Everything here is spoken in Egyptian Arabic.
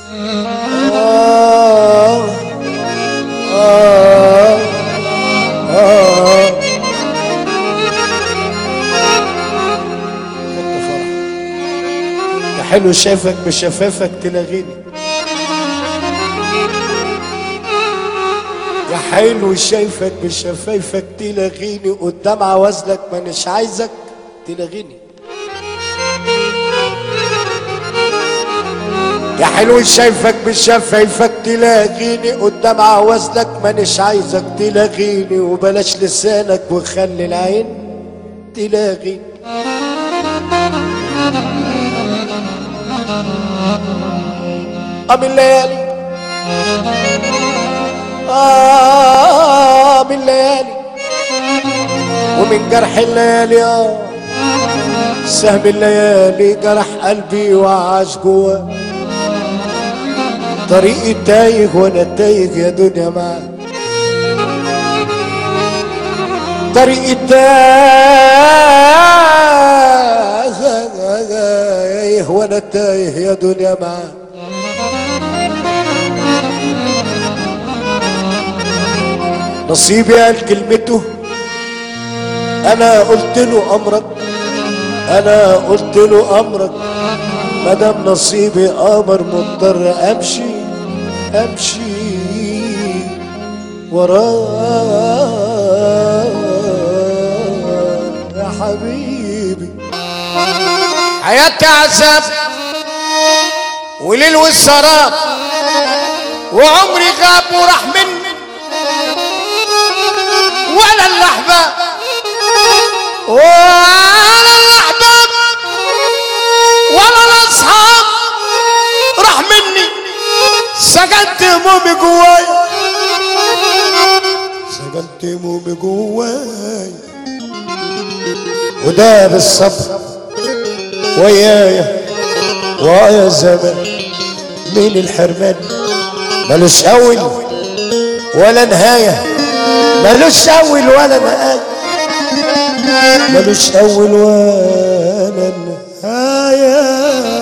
آه آه آه كنت فرح يا حلو شايفك بشفافك تلاغيني يا حلو شايفك بشفايفك تلاغيني قدام عوازلك مانيش عايزك تلاغيني يا حلو شايفك بشفايفك تلاغيني قدام عوازلك مانيش عايزك تلاغيني وبلاش لسانك وخلي العين تلاغيني أم الليالي آه من الليالي ومن جرح الليالي آه سهم الليالي جرح قلبي وعاش جوا طريقي تايه وانا تايه يا دنيا معاك طريقي تايه وانا تايه يا دنيا معاك نصيبي قال كلمته انا قلت له امرك انا قلت له امرك مدام نصيبي امر مضطر امشي امشي وراه يا حبيبي حياتي عذاب وليل والسراب وعمري غاب وراح مني ولا الاحباب ولا الاحباب ولا الاصحاب راح مني سجنت همومي جوايا سجنت همومي جوايا وده بالصبر ويايا ويا زمن من الحرمان ملوش اول ولا نهايه ملوش اول ولا نهايه ملوش اول ولا نهايه